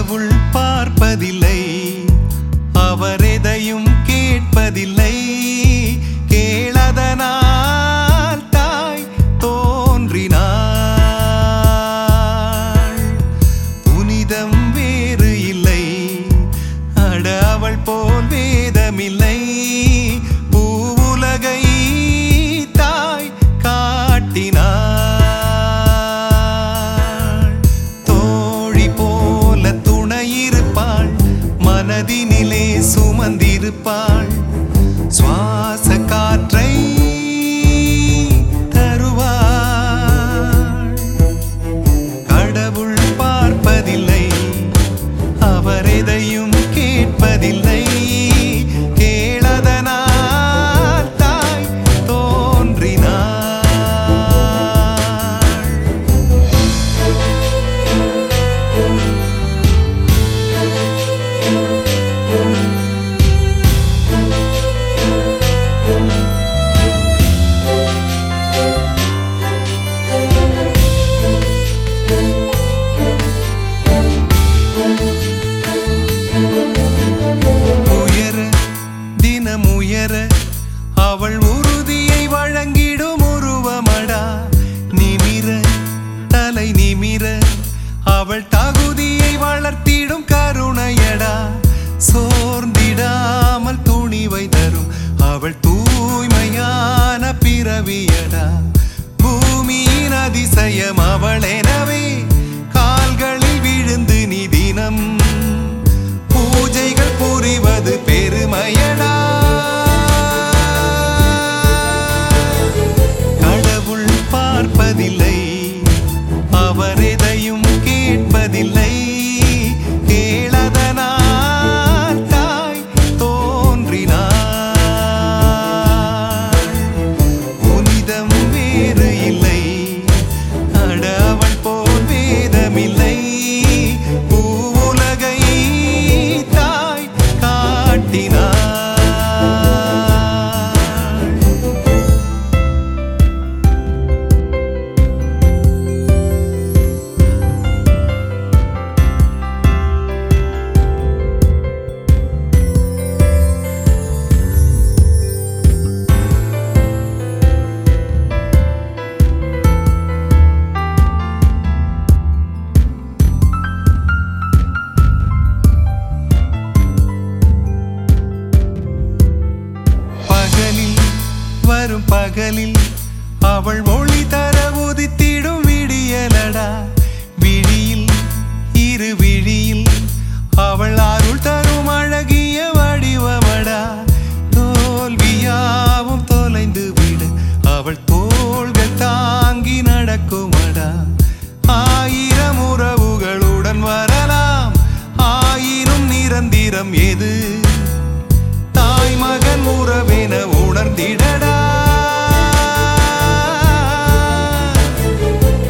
கடவுள் பார்ப்பதில்லை அவர் எதையும் கேட்பதில்லை கேளதனால் தாய் தோன்றினாள் புனிதம் வேறு இல்லை அட அவள் போல் வேதமில்லை பூவுலகை தாய் காட்டினாள் தோழி போல துணையிருப்பாள் மனதினிலே சுமந்திருப்பாள் சுவாச காற்றை தருவாள் கடவுள் பார்ப்பதில்லை அவர் எதையும் கேட்பதில்லை கேளதனால் தாய் தோன்றினாள் உயர தினம் உயர அவள் உறுதியை வழங்கிடும் உருவமடா நிமிர தலை நிமிர அவள் தகுதியை வளர்த்திடும் கருணையடா சோர்ந்திடாமல் துணிவை தரும் அவள் தூய்மையான பிறவியடா பூமியின் அதிசயம் அவள் எனவே கால்களில் விழுந்து நீ தினம் பூஜைகள் புரிவது பெருமையடா கடவுள் பார்ப்பதில்லை அவர் எதையும் கேட்பதில்லை கேளதனால் தாய் தோன்றினாள் புனிதம் வேறு இல்லை அட அவள் போல் வேதமில்லை பூவுலகை தாய் காட்டினாள் பகலில் வரும் பகலில் அவள் ஒளி தர உதித்திடும் விடியலடா விழியில் இரு விழியில் அவள் அருள் தரும் அழகிய வடிவமடா தோல்வியாவும் தொலைந்து விட அவள் தோள்கள் தாங்கி நடக்குமடா ஆயிரம் உறவுகளுடன் வரலாம் ஆயிரம் நிரந்திரம் எது தாய் மகன் உறவென உணர்ந்திடடா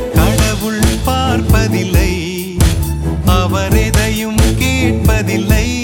கடவுள் பார்ப்பதில்லை அவர் எதையும் கேட்பதில்லை